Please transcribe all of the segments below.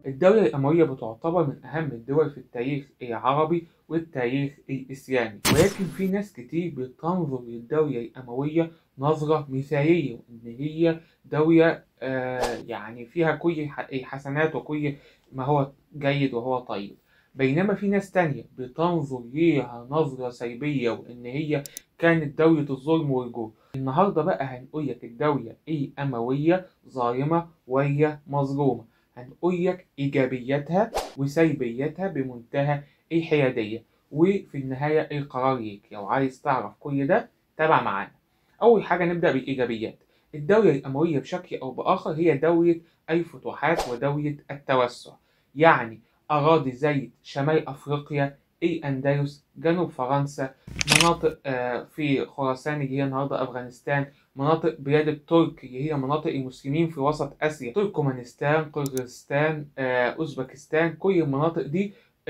الدولة الأموية بتعتبر من أهم الدول في التاريخ العربي والتاريخ الإسلامي ولكن في ناس كتير بتنظر للدولة الأموية نظرة مثالية وإن هي دولة آه يعني فيها كل الحسنات وكل ما هو جيد وهو طيب بينما في ناس تانية بتنظر ليها نظرة سلبية وإن هي كانت دولة الظلم والجور النهاردة بقى هنقول لك الدولة الأموية ظالمة وهي مظلومة هنقول لك إيجابياتها وسلبياتها بمنتهى الحيادية وفي النهاية القرار ليك لو عايز تعرف كل ده تابع معانا أول حاجة نبدأ بالإيجابيات الدولة الأموية بشكل أو بآخر هي دولة الفتوحات ودولة التوسع يعني أراضي زي شمال أفريقيا الأندلس جنوب فرنسا مناطق في خراسان اللي هي النهاردة أفغانستان مناطق بلاد الترك اللي هي مناطق المسلمين في وسط آسيا تركمانستان قرغيزستان أوزبكستان كل المناطق دي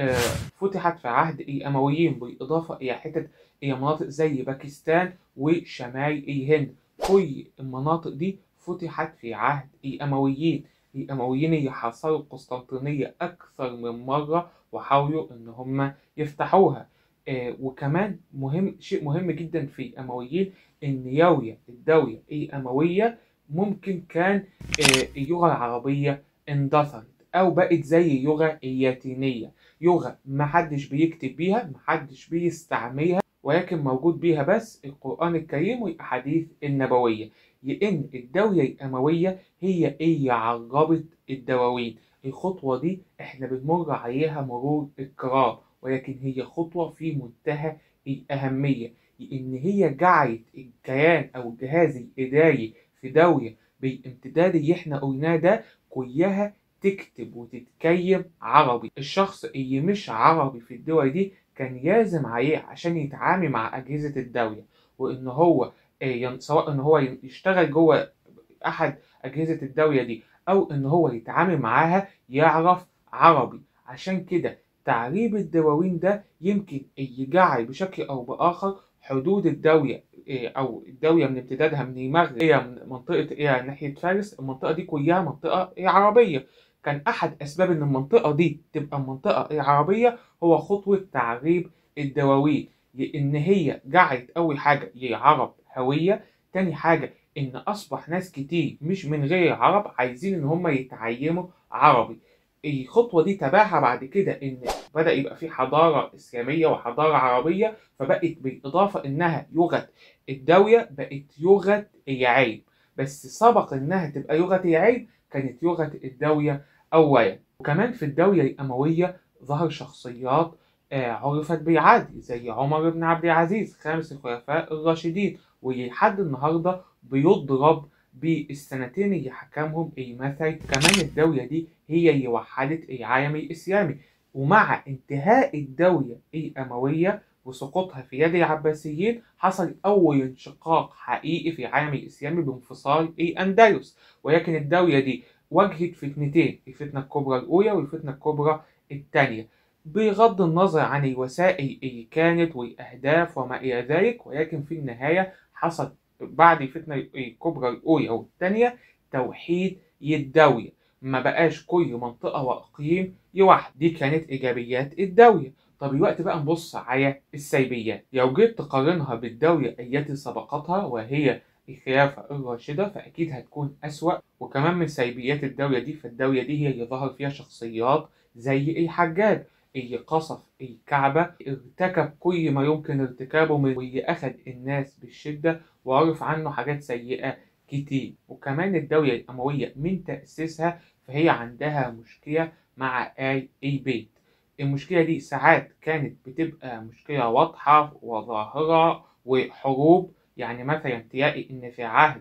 فتحت في عهد الأمويين بالإضافة إلى حتت إلى مناطق زي باكستان وشمال الهند كل المناطق دي فتحت في عهد الأمويين الأمويين اللي حاصروا القسطنطينية أكثر من مرة وحاولوا إن هم يفتحوها آه وكمان مهم شيء مهم جدا في الأمويين إن يويا الدولة الأموية ممكن كان آه اللغة العربية اندثرت أو بقت زي اللغة اللاتينية لغة محدش بيكتب بيها محدش بيستعملها ولكن موجود بيها بس القرآن الكريم والأحاديث النبوية لأن الدولة الأموية هي اللي عربت الدواوين الخطوة دي احنا بنمر عليها مرور الكرام ولكن هي خطوة في منتهى الأهمية لأن هي جعلت الكيان أو الجهاز الإداري في دولة بالامتداد اللي احنا قلناه ده كلها تكتب وتتكلم عربي الشخص اللي مش عربي في الدول دي كان لازم عليه عشان يتعامل مع أجهزة الدولة وإن هو سواء إن هو يشتغل جوه أحد أجهزة الدولة دي أو إن هو يتعامل معاها يعرف عربي عشان كده تعريب الدواوين ده يمكن يجعل بشكل أو بآخر حدود الدولة أو الدولة من امتدادها من المغرب إلى منطقة إلى ناحية فارس المنطقة دي كلها منطقة عربية كان أحد أسباب إن المنطقة دي تبقى منطقة عربية هو خطوة تعريب الدواوين لأن هي جعلت أول حاجة للعرب هوية تاني حاجة إن أصبح ناس كتير مش من غير العرب عايزين إن هم يتعلموا عربي الخطوة دي تبعها بعد كده إن بدأ يبقى في حضارة إسلامية وحضارة عربية فبقت بالإضافة إنها لغة الدولة بقت لغة العلم بس سبق إنها تبقى لغة العلم كانت لغة الدولة أولا وكمان في الدولة الأموية ظهر شخصيات عرفت بالعدل زي عمر بن عبد العزيز خامس الخلفاء الراشدين ولحد النهارده بيضرب بالسنتين اللي حكمهم المثل كمان الدولة دي هي اللي وحدت العالم الإسلامي ومع انتهاء الدولة الأموية وسقوطها في يد العباسيين حصل أول انشقاق حقيقي في العالم الإسلامي بانفصال الأندلس ولكن الدولة دي واجهت فتنتين الفتنة الكبرى الأولى والفتنة الكبرى الثانية بغض النظر عن الوسائل اللي كانت والأهداف وما إلى ذلك ولكن في النهاية حصل بعد الفتنة الكبرى الأولى والثانية توحيد الدولة ما بقاش كل منطقة وإقليم لوحده دي كانت إيجابيات الدولة طب الوقت بقى نبص على السلبيات لو جيت تقارنها بالدولة التي سبقتها وهي الخلافة الراشدة فأكيد هتكون أسوأ وكمان من سلبيات الدولة دي فالدولة دي هي اللي ظهر فيها شخصيات زي الحجاج اللي قصف الكعبة ارتكب كل ما يمكن ارتكابه من واللي أخذ الناس بالشدة وعرف عنه حاجات سيئة كتير وكمان الدولة الأموية من تأسيسها فهي عندها مشكلة مع آل البيت المشكلة دي ساعات كانت بتبقى مشكلة واضحة وظاهرة وحروب يعني مثلا تلاقي إن في عهد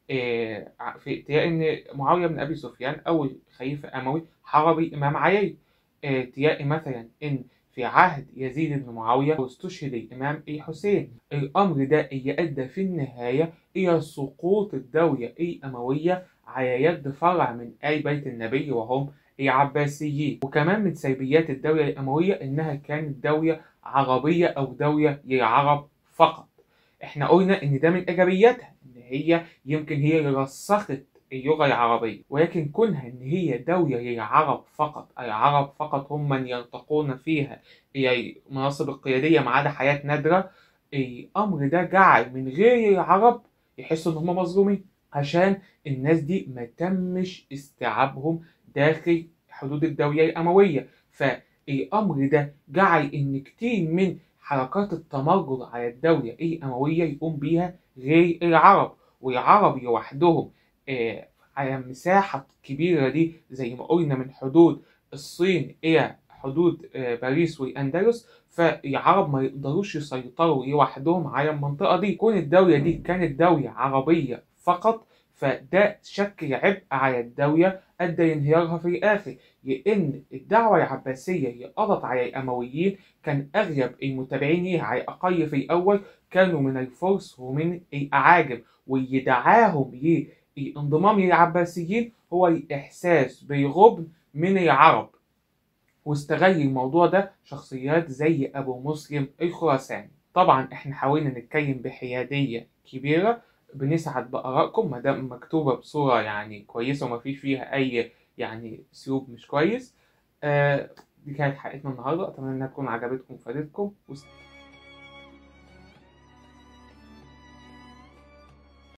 في تلاقي إن معاوية بن أبي سفيان أول خليفة أموي حارب الإمام علي تلاقي مثلا إن في عهد يزيد بن معاوية استشهد الإمام الحسين الأمر ده اللي أدى في النهاية إلى سقوط الدولة الأموية على يد فرع من آل بيت النبي وهم العباسيين وكمان من سلبيات الدولة الأموية إنها كانت دولة عربية أو دولة للعرب فقط إحنا قلنا إن ده من إيجابياتها إن هي يمكن هي اللي رسخت اللغة العربية ولكن كونها إن هي دولة للعرب فقط العرب فقط هم من يرتقون فيها إلى المناصب القيادية ما عدا حياة نادرة الأمر ده جعل من غير العرب يحسوا إن هم مظلومين عشان الناس دي ما تمش استيعابهم داخل حدود الدولة الأموية فالأمر ده جعل إن كتير من حركات التمرد على الدولة الأموية يقوم بيها غير العرب والعرب لوحدهم آه، على المساحة الكبيرة دي زي ما قلنا من حدود الصين إلى حدود آه، باريس والأندلس فالعرب ما يقدروش يسيطروا لوحدهم على المنطقة دي كون الدولة دي كانت دولة عربية فقط فده شكل عبء على الدولة أدى لانهيارها في الآخر لأن الدعوة العباسية اللي قضت على الأمويين كان أغلب المتابعين ليها على الأقل في الأول كانوا من الفرس ومن الأعاجم واللي دعاهم للانضمام للعباسيين هو الإحساس بالغبن من العرب واستغل الموضوع ده شخصيات زي أبو مسلم الخراساني طبعا احنا حاولنا نتكلم بحيادية كبيرة بنسعد بآرائكم ما دام مكتوبة بصورة يعني كويسة وما فيش فيها أي يعني أسلوب مش كويس آه دي كانت حلقتنا النهاردة أتمنى إنها تكون عجبتكم وفادتكم